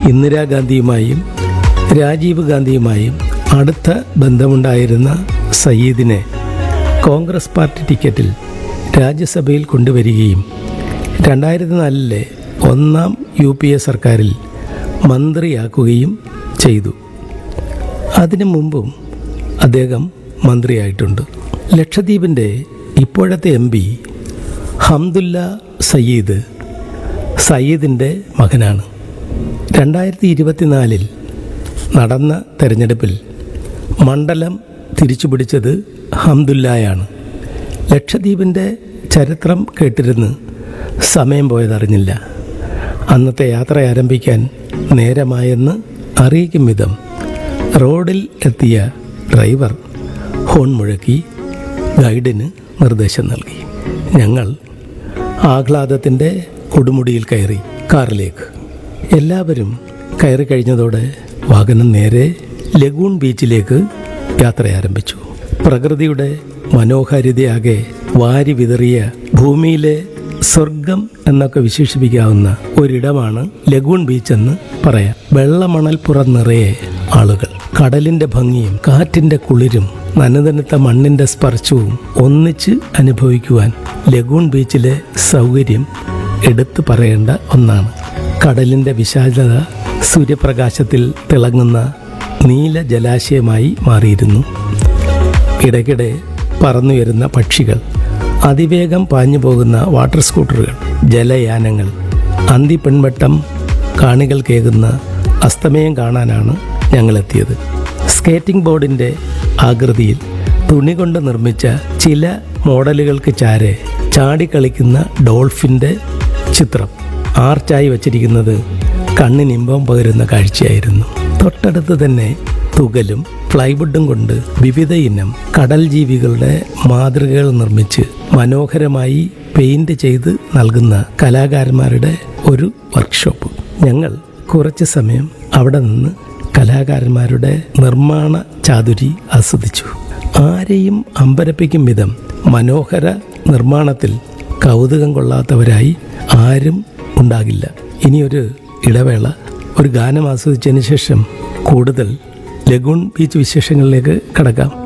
ഇന്ദിരാഗാന്ധിയുമായും രാജീവ് ഗാന്ധിയുമായും അടുത്ത ബന്ധമുണ്ടായിരുന്ന സയ്യിദിനെ കോൺഗ്രസ് പാർട്ടി ടിക്കറ്റിൽ രാജ്യസഭയിൽ കൊണ്ടുവരികയും രണ്ടായിരത്തി നാലിലെ ഒന്നാം യു പി എ സർക്കാരിൽ മന്ത്രിയാക്കുകയും ചെയ്തു അതിനു മുമ്പും അദ്ദേഹം മന്ത്രിയായിട്ടുണ്ട് ലക്ഷദ്വീപിൻ്റെ ഇപ്പോഴത്തെ എം പി ഹംദുല്ല സയ്യിദ് സയ്യിദിൻ്റെ മകനാണ് രണ്ടായിരത്തി ഇരുപത്തിനാലിൽ നടന്ന തെരഞ്ഞെടുപ്പിൽ മണ്ഡലം തിരിച്ചുപിടിച്ചത് ഹംദുല്ലായാണ് ലക്ഷദ്വീപിൻ്റെ ചരിത്രം കേട്ടിരുന്ന് സമയം പോയതറിഞ്ഞില്ല അന്നത്തെ യാത്ര ആരംഭിക്കാൻ നേരമായെന്ന് അറിയിക്കും വിധം റോഡിൽ എത്തിയ ഡ്രൈവർ ഹോൺ മുഴക്കി ഗൈഡിന് നിർദ്ദേശം നൽകി ഞങ്ങൾ ആഹ്ലാദത്തിൻ്റെ കൊടുമുടിയിൽ കയറി കാറിലേക്ക് എല്ലാവരും കയറി കഴിഞ്ഞതോടെ വാഹനം നേരെ ലഗൂൺ ബീച്ചിലേക്ക് യാത്ര ആരംഭിച്ചു പ്രകൃതിയുടെ മനോഹാരിതയാകെ വാരി വിതറിയ ഭൂമിയിലെ സ്വർഗം എന്നൊക്കെ വിശേഷിപ്പിക്കാവുന്ന ഒരിടമാണ് ലഗൂൺ ബീച്ച് എന്ന് പറയാം വെള്ളമണൽപ്പുറം നിറയെ ആളുകൾ കടലിന്റെ ഭംഗിയും കാറ്റിന്റെ കുളിരും നനതനുത്ത മണ്ണിന്റെ സ്പർശവും ഒന്നിച്ച് അനുഭവിക്കുവാൻ ലഗൂൺ ബീച്ചിലെ സൗകര്യം എടുത്തു പറയേണ്ട ഒന്നാണ് കടലിന്റെ വിശാലത സൂര്യപ്രകാശത്തിൽ തിളങ്ങുന്ന നീല ജലാശയമായി മാറിയിരുന്നു ഇടയ്ക്കിടെ പറന്നുയരുന്ന പക്ഷികൾ അതിവേഗം പാഞ്ഞു പോകുന്ന വാട്ടർ സ്കൂട്ടറുകൾ ജലയാനങ്ങൾ അന്തി പെൺവട്ടം കാണികൾ കേകുന്ന അസ്തമയം കാണാനാണ് ഞങ്ങളെത്തിയത് സ്കേറ്റിംഗ് ബോർഡിൻ്റെ ആകൃതിയിൽ തുണി കൊണ്ട് നിർമ്മിച്ച ചില മോഡലുകൾക്ക് ചാരെ ചാടിക്കളിക്കുന്ന ഡോൾഫിൻ്റെ ചിത്രം ആർച്ചായി വച്ചിരിക്കുന്നത് കണ്ണിനിമ്പം പകരുന്ന കാഴ്ചയായിരുന്നു തൊട്ടടുത്ത് തന്നെ തുകലും പ്ലൈവുഡും കൊണ്ട് വിവിധ ഇനം കടൽ ജീവികളുടെ മാതൃകകൾ നിർമ്മിച്ച് മനോഹരമായി പെയിന്റ് ചെയ്ത് നൽകുന്ന കലാകാരന്മാരുടെ ഒരു വർക്ക്ഷോപ്പ് ഞങ്ങൾ കുറച്ച് സമയം അവിടെ നിന്ന് കലാകാരന്മാരുടെ നിർമ്മാണ ചാതുരി ആസ്വദിച്ചു ആരെയും അമ്പരപ്പിക്കും വിധം മനോഹര നിർമ്മാണത്തിൽ കൗതുകം കൊള്ളാത്തവരായി ആരും ഉണ്ടാകില്ല ഇനിയൊരു ഇടവേള ഒരു ഗാനം ആസ്വദിച്ചതിന് ശേഷം കൂടുതൽ ലഗൂൺ ബീച്ച് വിശേഷങ്ങളിലേക്ക് കടക്കാം